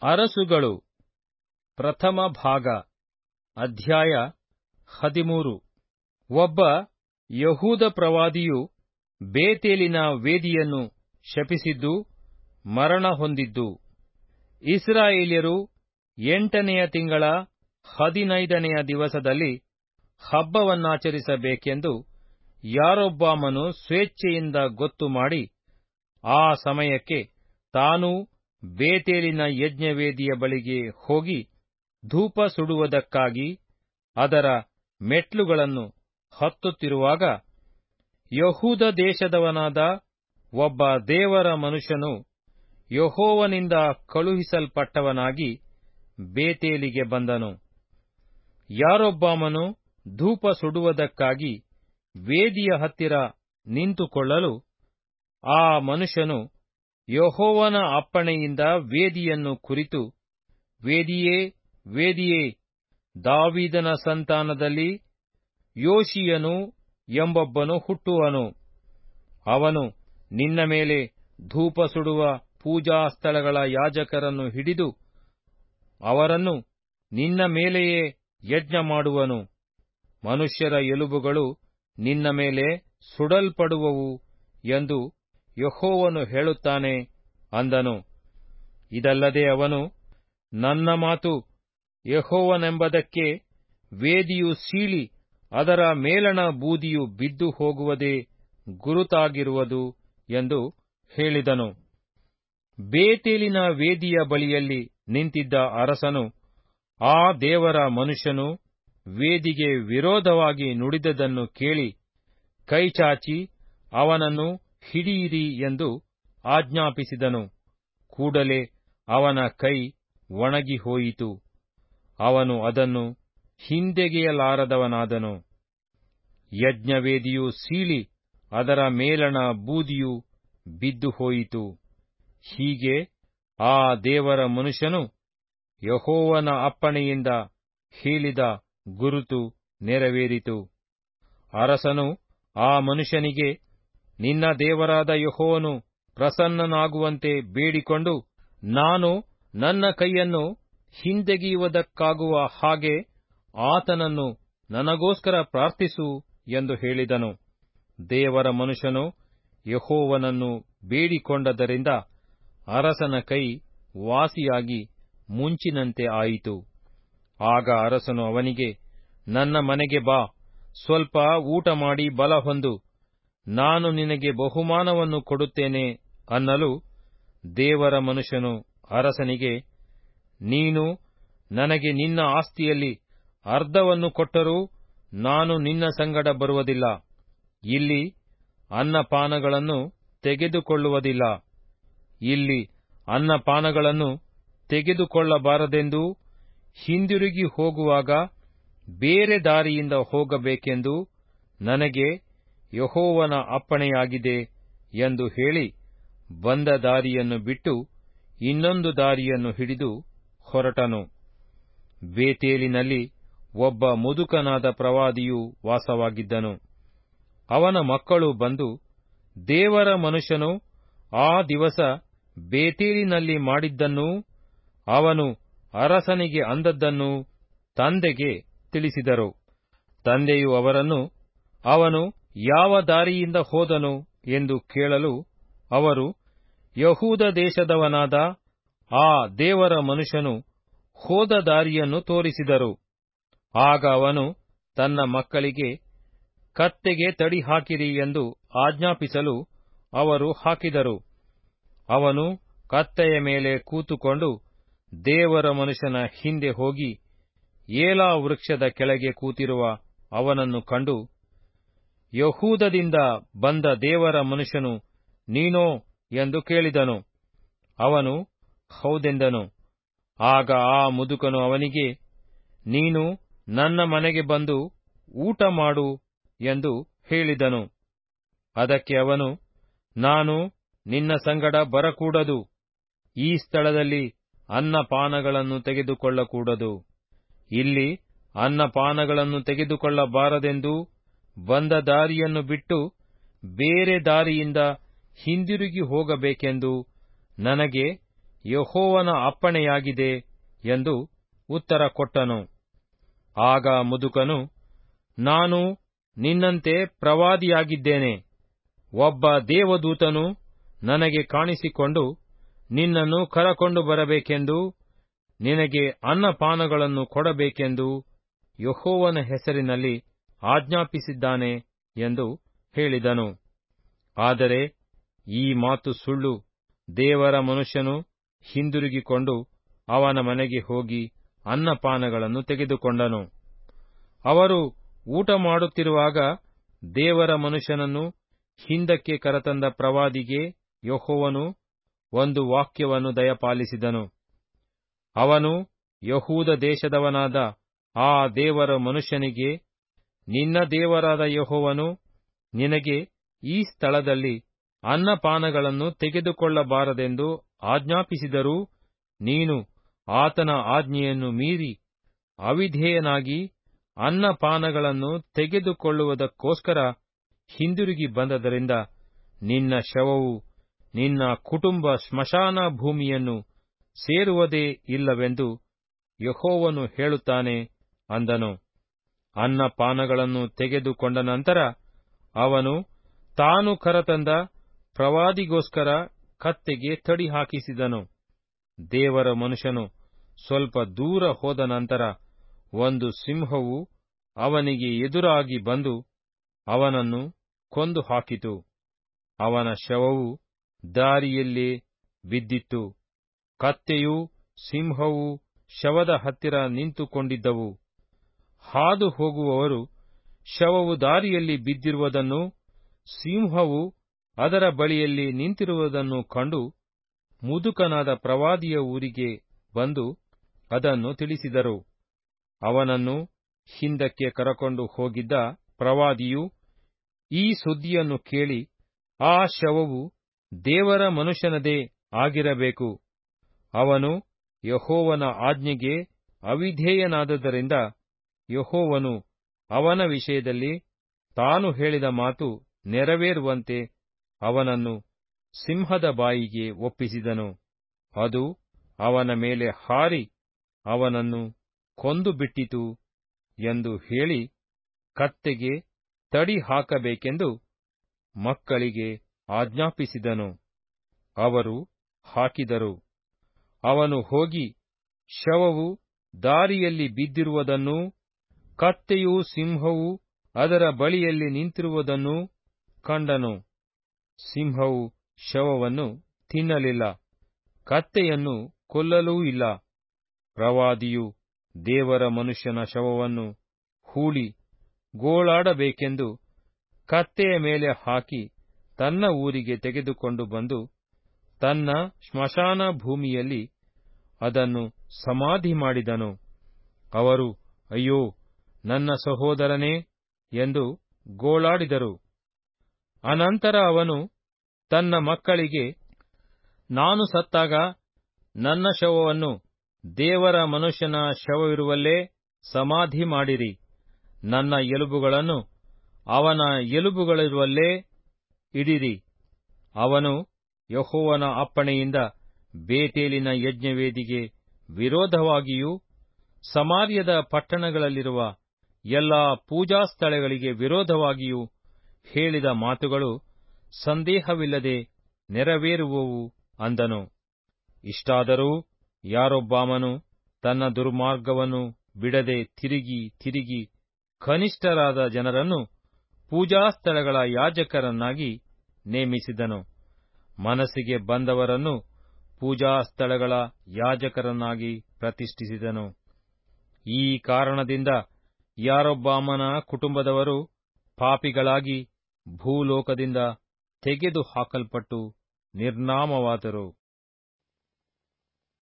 ಅರಸುಗಳು ಪ್ರಥಮ ಭಾಗ ಅಧ್ಯಾಯ ಹದಿಮೂರು ಒಬ್ಬ ಯಹೂದ ಪ್ರವಾದಿಯು ಬೇತೇಲಿನ ವೇದಿಯನ್ನು ಶಪಿಸಿದ್ದು ಮರಣ ಹೊಂದಿದ್ದು ಇಸ್ರಾಯೇಲ್ಯರು ಎಂಟನೆಯ ತಿಂಗಳ ಹದಿನೈದನೆಯ ದಿವಸದಲ್ಲಿ ಹಬ್ಬವನ್ನಾಚರಿಸಬೇಕೆಂದು ಯಾರೊಬ್ಬಾಮನು ಸ್ವೇಚ್ಛೆಯಿಂದ ಗೊತ್ತು ಮಾಡಿ ಆ ಸಮಯಕ್ಕೆ ತಾನೂ ಬೇತೇಲಿನ ಯಜ್ಞವೇದಿಯ ಬಳಿಗೆ ಹೋಗಿ ಧೂಪ ಸುಡುವುದಕ್ಕಾಗಿ ಅದರ ಮೆಟ್ಲುಗಳನ್ನು ಹತ್ತುತ್ತಿರುವಾಗ ಯಹೂದ ದೇಶದವನಾದ ಒಬ್ಬ ದೇವರ ಮನುಷ್ಯನು ಯಹೋವನಿಂದ ಕಳುಹಿಸಲ್ಪಟ್ಟವನಾಗಿ ಬೇತೇಲಿಗೆ ಬಂದನು ಯಾರೊಬ್ಬಾಮನು ಧೂಪ ಸುಡುವುದಕ್ಕಾಗಿ ವೇದಿಯ ಹತ್ತಿರ ನಿಂತುಕೊಳ್ಳಲು ಆ ಮನುಷ್ಯನು ಯಹೋವನ ಅಪ್ಪಣೆಯಿಂದ ವೇದಿಯನ್ನು ಕುರಿತು ವೇದಿಯೇ ವೇದಿಯೇ ದಾವೀದನ ಸಂತಾನದಲ್ಲಿ ಯೋಷಿಯನು ಎಂಬೊಬ್ಬನು ಹುಟ್ಟುವನು ಅವನು ನಿನ್ನ ಮೇಲೆ ಧೂಪ ಸುಡುವ ಪೂಜಾ ಸ್ಥಳಗಳ ಯಾಜಕರನ್ನು ಹಿಡಿದು ಅವರನ್ನು ನಿನ್ನ ಮೇಲೆಯೇ ಯಜ್ಞ ಮಾಡುವನು ಮನುಷ್ಯರ ಎಲುಬುಗಳು ನಿನ್ನ ಮೇಲೆ ಸುಡಲ್ಪಡುವವು ಎಂದು ಯಹೋವನು ಹೇಳುತ್ತಾನೆ ಅಂದನು ಇದಲ್ಲದೆ ಅವನು ನನ್ನ ಮಾತು ಯಹೋವನೆಂಬುದಕ್ಕೆ ವೇದಿಯು ಸೀಳಿ ಅದರ ಮೇಲಣ ಬೂದಿಯು ಬಿದ್ದು ಹೋಗುವುದೇ ಗುರುತಾಗಿರುವುದು ಎಂದು ಹೇಳಿದನು ಬೇತೇಲಿನ ವೇದಿಯ ಬಳಿಯಲ್ಲಿ ನಿಂತಿದ್ದ ಅರಸನು ಆ ದೇವರ ಮನುಷ್ಯನು ವೇದಿಗೆ ವಿರೋಧವಾಗಿ ನುಡಿದದನ್ನು ಕೇಳಿ ಕೈಚಾಚಿ ಅವನನ್ನು ಹಿಡಿಯಿರಿ ಎಂದು ಆಜ್ಞಾಪಿಸಿದನು ಕೂಡಲೇ ಅವನ ಕೈ ಒಣಗಿ ಹೋಯಿತು ಅವನು ಅದನ್ನು ಹಿಂದೆಗೆಯಲಾರದವನಾದನು ಯಜ್ಞವೇದಿಯು ಸೀಳಿ ಅದರ ಮೇಲಣ ಬೂದಿಯು ಬಿದ್ದು ಹೋಯಿತು ಹೀಗೆ ಆ ದೇವರ ಮನುಷ್ಯನು ಯಹೋವನ ಅಪ್ಪಣೆಯಿಂದ ಹೇಳಿದ ಗುರುತು ನೆರವೇರಿತು ಅರಸನು ಆ ಮನುಷ್ಯನಿಗೆ ನಿನ್ನ ದೇವರಾದ ಯಹೋವನು ಪ್ರಸನ್ನನಾಗುವಂತೆ ಬೇಡಿಕೊಂಡು ನಾನು ನನ್ನ ಕೈಯನ್ನು ಹಿಂದೆಗೆಯುವುದಕ್ಕಾಗುವ ಹಾಗೆ ಆತನನ್ನು ನನಗೋಸ್ಕರ ಪ್ರಾರ್ಥಿಸು ಎಂದು ಹೇಳಿದನು ದೇವರ ಮನುಷ್ಯನು ಯಹೋವನನ್ನು ಬೇಡಿಕೊಂಡದರಿಂದ ಅರಸನ ಕೈ ವಾಸಿಯಾಗಿ ಮುಂಚಿನಂತೆ ಆಯಿತು ಆಗ ಅರಸನು ಅವನಿಗೆ ನನ್ನ ಮನೆಗೆ ಬಾ ಸ್ವಲ್ಪ ಊಟ ಮಾಡಿ ಬಲ ಹೊಂದು ನಾನು ನಿನಗೆ ಬಹುಮಾನವನ್ನು ಕೊಡುತ್ತೇನೆ ಅನ್ನಲು ದೇವರ ಮನುಷ್ಯನು ಅರಸನಿಗೆ ನೀನು ನನಗೆ ನಿನ್ನ ಆಸ್ತಿಯಲ್ಲಿ ಅರ್ಧವನ್ನು ಕೊಟ್ಟರೂ ನಾನು ನಿನ್ನ ಸಂಗಡ ಬರುವುದಿಲ್ಲ ಇಲ್ಲಿ ಅನ್ನಪಾನಗಳನ್ನು ತೆಗೆದುಕೊಳ್ಳುವುದಿಲ್ಲ ಇಲ್ಲಿ ಅನ್ನಪಾನಗಳನ್ನು ತೆಗೆದುಕೊಳ್ಳಬಾರದೆಂದೂ ಹಿಂದಿರುಗಿ ಹೋಗುವಾಗ ಬೇರೆ ದಾರಿಯಿಂದ ಹೋಗಬೇಕೆಂದು ನನಗೆ ಯಹೋವನ ಅಪ್ಪಣೆಯಾಗಿದೆ ಎಂದು ಹೇಳಿ ಬಂದ ದಾರಿಯನ್ನು ಬಿಟ್ಟು ಇನ್ನೊಂದು ದಾರಿಯನ್ನು ಹಿಡಿದು ಹೊರಟನು ಬೇತೇಲಿನಲ್ಲಿ ಒಬ್ಬ ಮುದುಕನಾದ ಪ್ರವಾದಿಯು ವಾಸವಾಗಿದ್ದನು ಅವನ ಮಕ್ಕಳು ಬಂದು ದೇವರ ಮನುಷ್ಯನು ಆ ದಿವಸ ಬೇತೇಲಿನಲ್ಲಿ ಮಾಡಿದ್ದನ್ನೂ ಅವನು ಅರಸನಿಗೆ ಅಂದದ್ದನ್ನೂ ತಂದೆಗೆ ತಿಳಿಸಿದರು ತಂದೆಯು ಅವರನ್ನು ಅವನು ಯಾವ ದಾರಿಯಿಂದ ಹೋದನು ಎಂದು ಕೇಳಲು ಅವರು ಯಹೂದ ದೇಶದವನಾದ ಆ ದೇವರ ಮನುಷ್ಯನು ಹೋದ ದಾರಿಯನ್ನು ತೋರಿಸಿದರು ಆಗ ಅವನು ತನ್ನ ಮಕ್ಕಳಿಗೆ ಕತ್ತೆಗೆ ತಡಿ ಹಾಕಿರಿ ಎಂದು ಆಜ್ಞಾಪಿಸಲು ಅವರು ಹಾಕಿದರು ಅವನು ಕತ್ತೆಯ ಮೇಲೆ ಕೂತುಕೊಂಡು ದೇವರ ಮನುಷ್ಯನ ಹಿಂದೆ ಹೋಗಿ ಏಲಾ ವೃಕ್ಷದ ಕೆಳಗೆ ಕೂತಿರುವ ಅವನನ್ನು ಕಂಡು ಯಹೂದದಿಂದ ಬಂದ ದೇವರ ಮನುಷ್ಯನು ನೀನೋ ಎಂದು ಕೇಳಿದನು ಅವನು ಹೌದೆಂದನು ಆಗ ಆ ಮುದುಕನು ಅವನಿಗೆ ನೀನು ನನ್ನ ಮನೆಗೆ ಬಂದು ಊಟ ಮಾಡು ಎಂದು ಹೇಳಿದನು ಅದಕ್ಕೆ ಅವನು ನಾನು ನಿನ್ನ ಸಂಗಡ ಬರಕೂಡದು ಈ ಸ್ಥಳದಲ್ಲಿ ಅನ್ನಪಾನಗಳನ್ನು ತೆಗೆದುಕೊಳ್ಳಕೂಡದು ಇಲ್ಲಿ ಅನ್ನಪಾನಗಳನ್ನು ತೆಗೆದುಕೊಳ್ಳಬಾರದೆಂದು ಬಂದ ದಾರಿಯನ್ನು ಬಿಟ್ಟು ಬೇರೆ ದಾರಿಯಿಂದ ಹಿಂದಿರುಗಿ ಹೋಗಬೇಕೆಂದು ನನಗೆ ಯಹೋವನ ಅಪ್ಪಣೆಯಾಗಿದೆ ಎಂದು ಉತ್ತರ ಕೊಟ್ಟನು ಆಗ ಮುದುಕನು ನಾನು ನಿನ್ನಂತೆ ಪ್ರವಾದಿಯಾಗಿದ್ದೇನೆ ಒಬ್ಬ ದೇವದೂತನು ನನಗೆ ಕಾಣಿಸಿಕೊಂಡು ನಿನ್ನನ್ನು ಕರಕೊಂಡು ಬರಬೇಕೆಂದು ನಿನಗೆ ಅನ್ನಪಾನಗಳನ್ನು ಕೊಡಬೇಕೆಂದು ಯಹೋವನ ಹೆಸರಿನಲ್ಲಿ ಆಜ್ಞಾಪಿಸಿದ್ದಾನೆ ಎಂದು ಹೇಳಿದನು ಆದರೆ ಈ ಮಾತು ಸುಳ್ಳು ದೇವರ ಮನುಷ್ಯನು ಹಿಂದಿರುಗಿಕೊಂಡು ಅವನ ಮನೆಗೆ ಹೋಗಿ ಅನ್ನಪಾನಗಳನ್ನು ತೆಗೆದುಕೊಂಡನು ಅವರು ಊಟ ಮಾಡುತ್ತಿರುವಾಗ ದೇವರ ಮನುಷ್ಯನನ್ನು ಹಿಂದಕ್ಕೆ ಕರೆತಂದ ಪ್ರವಾದಿಗೆ ಯಹೋವನು ಒಂದು ವಾಕ್ಯವನ್ನು ದಯಪಾಲಿಸಿದನು ಅವನು ಯಹೂದ ದೇಶದವನಾದ ಆ ದೇವರ ಮನುಷ್ಯನಿಗೆ ನಿನ್ನ ದೇವರಾದ ಯಹೋವನು ನಿನಗೆ ಈ ಸ್ಥಳದಲ್ಲಿ ಅನ್ನಪಾನಗಳನ್ನು ತೆಗೆದುಕೊಳ್ಳಬಾರದೆಂದು ಆಜ್ಞಾಪಿಸಿದರೂ ನೀನು ಆತನ ಆಜ್ಞೆಯನ್ನು ಮೀರಿ ಅವಿಧೇಯನಾಗಿ ಅನ್ನಪಾನಗಳನ್ನು ತೆಗೆದುಕೊಳ್ಳುವುದಕ್ಕೋಸ್ಕರ ಹಿಂದಿರುಗಿ ಬಂದದರಿಂದ ನಿನ್ನ ಶವವು ನಿನ್ನ ಕುಟುಂಬ ಸ್ಮಶಾನ ಭೂಮಿಯನ್ನು ಸೇರುವುದೇ ಇಲ್ಲವೆಂದು ಯಹೋವನು ಹೇಳುತ್ತಾನೆ ಅಂದನು ಅನ್ನಪಾನಗಳನ್ನು ತೆಗೆದುಕೊಂಡ ನಂತರ ಅವನು ತಾನು ಕರತಂದ ಪ್ರವಾದಿಗೋಸ್ಕರ ಕತ್ತೆಗೆ ತಡಿ ಹಾಕಿಸಿದನು ದೇವರ ಮನುಷ್ಯನು ಸ್ವಲ್ಪ ದೂರ ಹೋದ ನಂತರ ಒಂದು ಸಿಂಹವು ಅವನಿಗೆ ಎದುರಾಗಿ ಬಂದು ಅವನನ್ನು ಕೊಂದು ಹಾಕಿತು ಅವನ ಶವವು ದಾರಿಯಲ್ಲೇ ಬಿದ್ದಿತ್ತು ಕತ್ತೆಯೂ ಸಿಂಹವೂ ಶವದ ಹತ್ತಿರ ನಿಂತುಕೊಂಡಿದ್ದವು ಹಾದು ಹೋಗುವವರು ಶವವು ದಾರಿಯಲ್ಲಿ ಬಿದ್ದಿರುವುದನ್ನು ಸಿಂಹವು ಅದರ ಬಳಿಯಲ್ಲಿ ನಿಂತಿರುವುದನ್ನು ಕಂಡು ಮುದುಕನಾದ ಪ್ರವಾದಿಯ ಊರಿಗೆ ಬಂದು ಅದನ್ನು ತಿಳಿಸಿದರು ಅವನನ್ನು ಹಿಂದಕ್ಕೆ ಕರಕೊಂಡು ಹೋಗಿದ್ದ ಪ್ರವಾದಿಯು ಈ ಸುದ್ದಿಯನ್ನು ಕೇಳಿ ಆ ಶವವು ದೇವರ ಮನುಷ್ಯನದೇ ಆಗಿರಬೇಕು ಅವನು ಯಹೋವನ ಆಜ್ಞೆಗೆ ಅವಿಧೇಯನಾದದರಿಂದ ಯಹೋವನು ಅವನ ವಿಷಯದಲ್ಲಿ ತಾನು ಹೇಳಿದ ಮಾತು ನೆರವೇರುವಂತೆ ಅವನನ್ನು ಸಿಂಹದ ಬಾಯಿಗೆ ಒಪ್ಪಿಸಿದನು ಅದು ಅವನ ಮೇಲೆ ಹಾರಿ ಅವನನ್ನು ಕೊಂದು ಬಿಟ್ಟಿತು ಎಂದು ಹೇಳಿ ಕತ್ತೆಗೆ ತಡಿ ಹಾಕಬೇಕೆಂದು ಮಕ್ಕಳಿಗೆ ಆಜ್ಞಾಪಿಸಿದನು ಅವರು ಹಾಕಿದರು ಅವನು ಹೋಗಿ ಶವವು ದಾರಿಯಲ್ಲಿ ಬಿದ್ದಿರುವುದನ್ನೂ ಕತ್ತೆಯೂ ಸಿಂಹವೂ ಅದರ ಬಳಿಯಲ್ಲಿ ನಿಂತಿರುವುದನ್ನೂ ಕಂಡನು ಸಿಂಹವು ಶವವನ್ನು ತಿನ್ನಲಿಲ್ಲ ಕತ್ತೆಯನ್ನು ಕೊಲ್ಲಲೂ ಇಲ್ಲ ಪ್ರವಾದಿಯು ದೇವರ ಮನುಷ್ಯನ ಶವವನ್ನು ಹೂಳಿ ಗೋಳಾಡಬೇಕೆಂದು ಕತ್ತೆಯ ಮೇಲೆ ಹಾಕಿ ತನ್ನ ಊರಿಗೆ ತೆಗೆದುಕೊಂಡು ಬಂದು ತನ್ನ ಸ್ಮಶಾನ ಭೂಮಿಯಲ್ಲಿ ಅದನ್ನು ಸಮಾಧಿ ಮಾಡಿದನು ಅವರು ಅಯ್ಯೋ ನನ್ನ ಸಹೋದರನೇ ಎಂದು ಗೋಳಾಡಿದರು ಅನಂತರ ಅವನು ತನ್ನ ಮಕ್ಕಳಿಗೆ ನಾನು ಸತ್ತಾಗ ನನ್ನ ಶವವನ್ನು ದೇವರ ಮನುಷ್ಯನ ಶವವಿರುವಲ್ಲೇ ಸಮಾಧಿ ಮಾಡಿರಿ ನನ್ನ ಎಲುಬುಗಳನ್ನು ಅವನ ಎಲುಬುಗಳಿರುವಲ್ಲೇ ಇಡಿರಿ ಅವನು ಯಹೋವನ ಅಪ್ಪಣೆಯಿಂದ ಬೇತೇಲಿನ ಯಜ್ಞವೇದಿಗೆ ವಿರೋಧವಾಗಿಯೂ ಸಮಾರ್ಯದ ಪಟ್ಟಣಗಳಲ್ಲಿರುವ ಎಲ್ಲಾ ಪೂಜಾ ಸ್ಥಳಗಳಿಗೆ ವಿರೋಧವಾಗಿಯೂ ಹೇಳಿದ ಮಾತುಗಳು ಸಂದೇಹವಿಲ್ಲದೆ ನೆರವೇರುವವು ಅಂದನು ಇಷ್ಟಾದರೂ ಯಾರೊಬ್ಬಾಮನು ತನ್ನ ದುರ್ಮಾರ್ಗವನ್ನು ಬಿಡದೆ ತಿರುಗಿ ತಿರುಗಿ ಕನಿಷ್ಠರಾದ ಜನರನ್ನು ಪೂಜಾಸ್ಥಳಗಳ ಯಾಜಕರನ್ನಾಗಿ ನೇಮಿಸಿದನು ಮನಸ್ಸಿಗೆ ಬಂದವರನ್ನು ಪೂಜಾಸ್ಥಳಗಳ ಯಾಜಕರನ್ನಾಗಿ ಪ್ರತಿಷ್ಠಿಸಿದನು ಈ ಕಾರಣದಿಂದ ಯಾರೊಬ್ಬಾಮನ ಕುಟುಂಬದವರು ಪಾಪಿಗಳಾಗಿ ಭೂಲೋಕದಿಂದ ತೆಗೆದು ಹಾಕಲ್ಪಟ್ಟು ನಿರ್ನಾಮವಾದರು